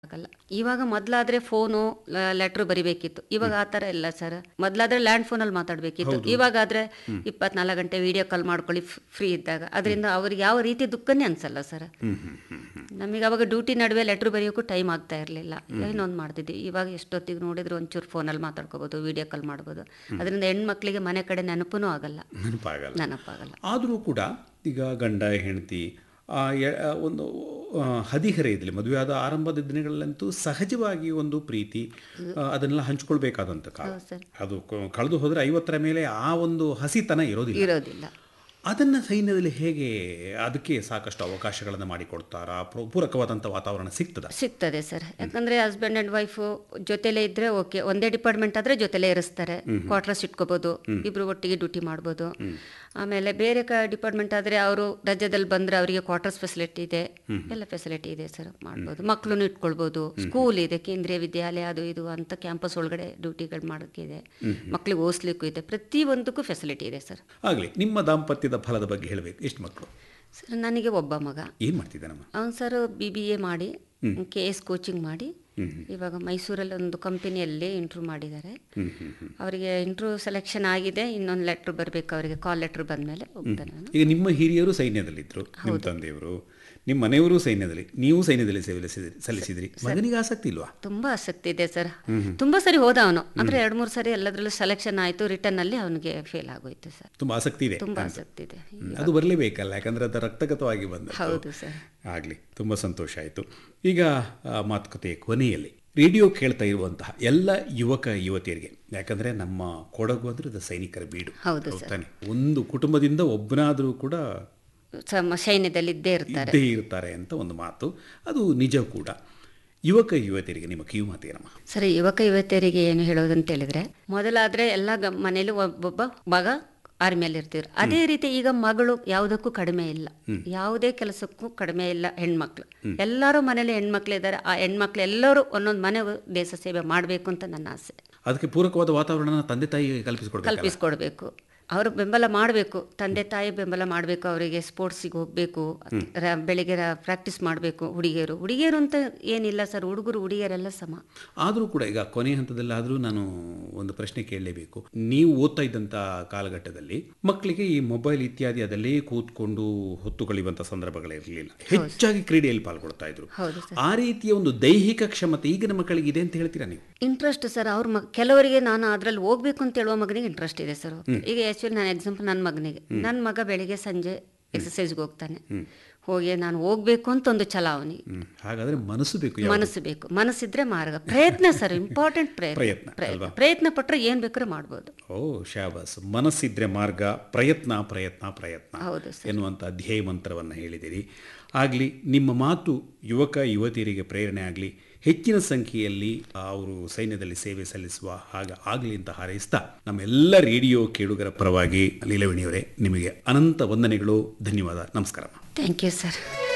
ಆಗಲ್ಲ ಇವಾಗ ಮೊದ್ಲಾದ್ರೆ phone letter ಬರಿಬೇಕಿತ್ತು ಇವಾಗ ಆ ಥರ ಇಲ್ಲ ಸರ್ ಮೊದ್ಲಾದ್ರೆ ಲ್ಯಾಂಡ್ ಫೋನಲ್ಲಿ ಮಾತಾಡಬೇಕಿತ್ತು ಇವಾಗಾದ್ರೆ ಇಪ್ಪತ್ನಾಲ್ಕು ಗಂಟೆ ವಿಡಿಯೋ ಕಾಲ್ ಮಾಡ್ಕೊಳ್ಳಿ ಫ್ರೀ ಇದ್ದಾಗ ಅದರಿಂದ ಅವ್ರಿಗೆ ಯಾವ ರೀತಿ ದುಃಖನೇ ಅನ್ಸಲ್ಲ ಸರ್ ನಮಗೆ ಅವಾಗ ಡ್ಯೂಟಿ ನಡುವೆ ಲೆಟ್ರ್ ಬರೆಯೋಕ್ಕೂ ಟೈಮ್ ಆಗ್ತಾ ಇರಲಿಲ್ಲ ಏನೊಂದು ಮಾಡ್ತಿದ್ವಿ ಇವಾಗ ಎಷ್ಟೊತ್ತಿಗೆ ನೋಡಿದ್ರು ಒಂಚೂರು ಫೋನಲ್ಲಿ ಮಾತಾಡ್ಕೋಬೋದು ವಿಡಿಯೋ ಕಾಲ್ ಮಾಡ್ಬೋದು ಅದರಿಂದ ಹೆಣ್ಮಕ್ಳಿಗೆ ಮನೆ ಕಡೆ ನೆನಪೂ ಆಗಲ್ಲ ನೆನಪಾಗಲ್ಲ ನೆನಪಾಗಲ್ಲ ಆದರೂ ಕೂಡ ಈಗ ಗಂಡ ಹೆಂಡತಿ ಆ ಎ- ಆ ಒಂದು ಆ, ಹದಿಹರೆಯದಲ್ಲಿ ಮದುವೆ ಆದ ಆರಂಭದ ದಿನಗಳಲ್ಲಂತೂ ಸಹಜವಾಗಿ ಒಂದು ಪ್ರೀತಿ ಆ, ಅದನ್ನೆಲ್ಲ ಹಂಚ್ಕೊಳ್ಬೇಕಾದಂಥ ಕಾಲ ಹೌದು ಸರ್ ಅದು ಕ- ಕಳೆದು ಹೋದರೆ ಐವತ್ತರ ಮೇಲೆ ಆ ಒಂದು ಹಸಿತನ ಇರೋದಿಲ್ಲ ಇರೋದಿಲ್ಲ ಅದನ್ನು ಸೈನ್ಯದಲ್ಲಿ ಹೇಗೆ ಅದಕ್ಕೆ ಸಾಕಷ್ಟು ಅವಕಾಶಗಳನ್ನು ಮಾಡಿಕೊಡ್ತಾರಾ ಪ್ರ- ಪೂರಕವಾದಂಥ ವಾತಾವರಣ ಸಿಗ್ತದ ಸಿಗ್ತದೆ ಸರ್ ಯಾಕಂದ್ರೆ ಹಸ್ಬೆಂಡ್ ಅಂಡ್ ವೈಫು ಜೊತೆಲೇ ಇದ್ರೆ ಓಕೆ ಒಂದೇ ಡಿಪಾರ್ಟ್ಮೆಂಟ್ ಆದ್ರೆ ಜೊತೆಲೇ ಇರಿಸ್ತಾರೆ ಕ್ವಾರ್ಟರ್ಸ್ ಇಟ್ಕೋಬಹುದು ಇಬ್ರು ಒಟ್ಟಿಗೆ ಡ್ಯೂಟಿ ಮಾಡ್ಬೋದು ಆಮೇಲೆ ಬೇರೆ ಕ ಡಿಪಾರ್ಟ್ಮೆಂಟ್ ಆದ್ರೆ ಅವರು ರಾಜ್ಯದಲ್ಲಿ ಬಂದ್ರೆ ಅವರಿಗೆ ಕ್ವಾರ್ಟರ್ಸ್ ಫೆಸಿಲಿಟಿ ಇದೆ ಎಲ್ಲ ಫೆಸಿಲಿಟಿ ಇದೆ ಸರ್ ಮಾಡ್ಬೋದು ಮಕ್ಕಳನ್ನು ಇಟ್ಕೊಳ್ಬೋದು ಸ್ಕೂಲ್ ಇದೆ ಕೇಂದ್ರೀಯ ವಿದ್ಯಾಲಯ ಅದು ಇದು ಅಂತ ಕ್ಯಾಂಪಸ್ ಒಳಗಡೆ ಡ್ಯೂಟಿಗಳು ಮಾಡೋಕ್ಕಿದೆ ಮಕ್ಳಿಗೆ ಓದಿಸ್ಲಿಕ್ಕೂ ಇದೆ ಪ್ರತಿಯೊಂದಕ್ಕೂ ಫೆಸಿಲಿಟಿ ಇದೆ ಸರ್ ಆಗಲಿ ನಿಮ್ಮ ದಾಂಪತ್ಯದ ಫಲದ ಬಗ್ಗೆ ಹೇಳಬೇಕು ಎಷ್ಟು ಮಕ್ಕಳು ಸರ್ ನನಗೆ ಒಬ್ಬ ಮಗ ಏನು ಮಾಡ್ತಿದ್ದಾನಮ್ಮ ಅವನು ಸರ್ ಬಿ ಬಿ ಎ ಮಾಡಿ ಕೆ ಎಸ್ ಕೋಚಿಂಗ್ ಮಾಡಿ ಇವಾಗ ಮೈಸೂರಲ್ಲಿ ಒಂದು ಕಂಪನಿಯಲ್ಲಿ ಇಂಟ್ರ್ಯೂ ಮಾಡಿದ್ದಾರೆ ಅವರಿಗೆ ಇಂಟ್ರ್ಯೂ ಸೆಲೆಕ್ಷನ್ ಆಗಿದೆ ಇನ್ನೊಂದು ಲೆಟ್ರ್ ಬರಬೇಕು ಅವರಿಗೆ ಕಾಲ್ ಲೆಟ್ರ್ ಬಂದಮೇಲೆ ಹೋಗ್ತಾನೆ ಅವನು ಈಗ ನಿಮ್ಮ ಹಿರಿಯರು ಸೈನ್ಯದಲ್ಲಿದ್ದರು ನಿಮ್ಮ ತಂದೆಯವರು ನಿಮ್ಮ ಮನೆಯವರು ಸೈನ್ಯದಲ್ಲಿ ನೀವು ಸೈನ್ಯದಲ್ಲಿ ಸೇವೆ ಸಲ್ಲಿಸಿದ್ರಿ- ಸಲ್ಲಿಸಿದ್ರಿ ಮಗನಿಗೆ ಆಸಕ್ತಿ ಇಲ್ವಾ ತುಂಬಾ ಆಸಕ್ತಿ ಇದೆ ಸರ್ ತುಂಬಾ ಸರಿ ಹೋದ ಅವನು ಅಂದ್ರೆ ಎರಡು ಮೂರು ಸರಿ ಎಲ್ಲದರಲ್ಲೂ ಸೆಲೆಕ್ಷನ್ ಆಯಿತು ರಿಟರ್ನ್ ಅಲ್ಲಿ ಅವನಿಗೆ ಫೇಲ್ ಆಗೋಯ್ತು ಸರ್ ತುಂಬ ಆಸಕ್ತಿ ಇದೆ ತುಂಬಾ ಆಸಕ್ತಿ ಇದೆ ಹ್ಮ್. ಅದು ಬರಲೇಬೇಕಲ್ಲ ಯಾಕಂದ್ರೆ ಅದು ರಕ್ತಗತವಾಗಿ ಬಂದ ಹೌದು ಸರ್ ಆಗಲಿ ತುಂಬ ಸಂತೋಷ ಆಯಿತು ಈಗ ಆ, ಮಾತುಕತೆಯ ಕೊನೆಯಲ್ಲಿ ರೇಡಿಯೋ ಕೇಳ್ತಾ ಇರುವಂತಹ ಎಲ್ಲ ಯುವಕ ಯುವತಿಯರಿಗೆ ಯಾಕಂದರೆ ನಮ್ಮ ಕೊಡಗು ಅಂದರೆ ಅದು ಸೈನಿಕರ ಬೀಡು ಹೌದು ಹೌದ್ ತಾನೆ? ಒಂದು ಕುಟುಂಬದಿಂದ ಒಬ್ಬನಾದರೂ ಕೂಡ ಸಮ ಸೈನ್ಯದಲ್ಲಿ ಇದ್ದೇ ಇರ್ತಾರೆ ಇದ್ದೇ ಇರ್ತಾರೆ ಅಂತ ಒಂದು ಮಾತು ಅದು ನಿಜ ಕೂಡ ಯುವಕ ಯುವತಿಯರಿಗೆ ನಿಮ್ಮ ಕಿವಿ ಮಾತೇನಮ್ಮ ಸರಿ ಯುವಕ ಯುವತಿಯರಿಗೆ ಏನು ಹೇಳೋದು ಅಂತ ಹೇಳಿದ್ರೆ ಮೊದಲಾದ್ರೆ ಎಲ್ಲ ಗ- ಮನೇಲಿ ಒಬ್ಬೊಬ್ಬ ಮಗ ಆರ್ಮಿಯಲ್ಲಿ ಇರ್ತಿದ್ರು ಅದೇ ರೀತಿ ಈಗ ಮಗಳು ಯಾವುದಕ್ಕೂ ಕಡಿಮೆ ಇಲ್ಲ ಯಾವುದೇ ಕೆಲಸಕ್ಕೂ ಕಡಿಮೆ ಇಲ್ಲ ಹೆಣ್ಮಕ್ಳು ಎಲ್ಲರೂ ಮನೇಲಿ ಹೆಣ್ಮಕ್ಳು ಇದ್ದಾರೆ ಆ ಹೆಣ್ಮಕ್ಳು ಎಲ್ಲರೂ ಒಂದೊಂದು ಮನೆ ದೇಶ ಸೇವೆ ಮಾಡಬೇಕು ಅಂತ ನನ್ನ ಆಸೆ ಅದಕ್ಕೆ ಪೂರಕವಾದ ವಾತಾವರಣ ತಂದೆ ತಾಯಿಗೆ ಕಲ್ಪಿಸಿಕೊಡ್ಬೇಕು ಕಲ್ಪಿಸ್ಕೊಡ್ಬೇಕು ಅವರು ಬೆಂಬಲ ಮಾಡಬೇಕು ತಂದೆ ತಾಯಿ ಬೆಂಬಲ ಮಾಡಬೇಕು ಅವರಿಗೆ ಸ್ಪೋರ್ಟ್ಸಿಗೆ ಹೋಗಬೇಕು ಬೆಳಿಗ್ಗೆ ಪ್ರಾಕ್ಟೀಸ್ ಮಾಡಬೇಕು ಹುಡುಗಿಯರು ಹುಡುಗಿಯರು ಅಂತ ಏನಿಲ್ಲ ಸರ್ ಹುಡುಗರು ಹುಡುಗಿಯರೆಲ್ಲ ಸಮ ಆದರೂ ಕೂಡ ಈಗ ಕೊನೆ ಹಂತದಲ್ಲಾದರೂ ನಾನು ಒಂದು ಪ್ರಶ್ನೆ ಕೇಳಲೇಬೇಕು ನೀವು ಓದ್ತಾ ಇದ್ದಂಥ ಕಾಲಘಟ್ಟದಲ್ಲಿ ಮಕ್ಕಳಿಗೆ ಈ ಮೊಬೈಲ್ ಇತ್ಯಾದಿ ಅದಲ್ಲೇ ಕೂತ್ಕೊಂಡು ಹೊತ್ತು ಕಳೆಯುವಂಥ ಸಂದರ್ಭಗಳಿರಲಿಲ್ಲ ಹೆಚ್ಚಾಗಿ ಕ್ರೀಡೆಯಲ್ಲಿ ಪಾಲ್ಗೊಳ್ತಾ ಇದ್ರು ಹೌದು ಆ ರೀತಿಯ ಒಂದು ದೈಹಿಕ ಕ್ಷಮತೆ ಈಗಿನ ಮಕ್ಕಳಿಗೆ ಇದೆ ಅಂತ ಹೇಳ್ತೀರಾ ನೀವು ಇಂಟ್ರೆಸ್ಟ್ ಸರ್ ಅವ್ರ ಮಗ ಕೆಲವರಿಗೆ ನಾನು ಅದ್ರಲ್ಲಿ ಹೋಗ್ಬೇಕು ಅಂತ ಹೇಳುವ ಮಗನಿಗೆ ಇಂಟ್ರೆಸ್ಟ್ ಇದೆ ಸರ್ ಈಗ ಆ್ಯಕ್ಚುಲಿ ನಾನು ಎಕ್ಸಾಂಪಲ್ ನನ್ನ ಮಗನಿಗೆ ನನ್ನ ಮಗ ಬೆಳಿಗ್ಗೆ ಸಂಜೆ ಎಕ್ಸಸೈಸ್ಗೆ ಹೋಗ್ತಾನೆ ಹೋಗಿ ನಾನು ಹೋಗ್ಬೇಕು ಅಂತ ಒಂದು ಛಲ ಅವನಿಗೆ ಹ್ಮ್. ಹಾಗಾದ್ರೆ ಮನಸ್ಸು ಬೇಕು ಯಾವ್ದು? ಮನಸ್ಸು ಬೇಕು ಮನಸ್ಸಿದ್ರೆ ಮಾರ್ಗ ಪ್ರಯತ್ನ ಸರ್ ಇಂಪಾರ್ಟೆಂಟ್ ಪ್ರಯತ್ನ ಪ್ರಯತ್ನ, ಪ್ರಯತ್ನ ಪ್ರಯತ್ನ ಪಟ್ಟರೆ ಏನು ಬೇಕಾದ್ರೂ ಮಾಡ್ಬೋದು ಓ ಶಾಬಾಸ್ ಮನಸ್ಸಿದ್ರೆ ಮಾರ್ಗ ಪ್ರಯತ್ನ ಪ್ರಯತ್ನ ಪ್ರಯತ್ನ ಹೌದು ಸರ್ ಎನ್ನುವಂಥ ಧ್ಯೇಯ ಮಂತ್ರವನ್ನು ಹೇಳಿದಿರಿ ಆಗಲಿ ನಿಮ್ಮ ಮಾತು ಯುವಕ ಯುವತಿಯರಿಗೆ ಪ್ರೇರಣೆ ಆಗಲಿ ಹೆಚ್ಚಿನ ಸಂಖ್ಯೆಯಲ್ಲಿ ಅವರು ಸೈನ್ಯದಲ್ಲಿ ಸೇವೆ ಸಲ್ಲಿಸುವ ಹಾಗ ಆಗಲಿ ಅಂತ ಹಾರೈಸ್ತಾ ನಮ್ಮೆಲ್ಲ ರೇಡಿಯೋ ಕೇಳುಗರ ಪರವಾಗಿ ಲೀಲವೇಣಿಯವರೇ ನಿಮಗೆ ಅನಂತ ವಂದನೆಗಳು ಧನ್ಯವಾದ ನಮಸ್ಕಾರ ಥ್ಯಾಂಕ್ ಯು ಸರ್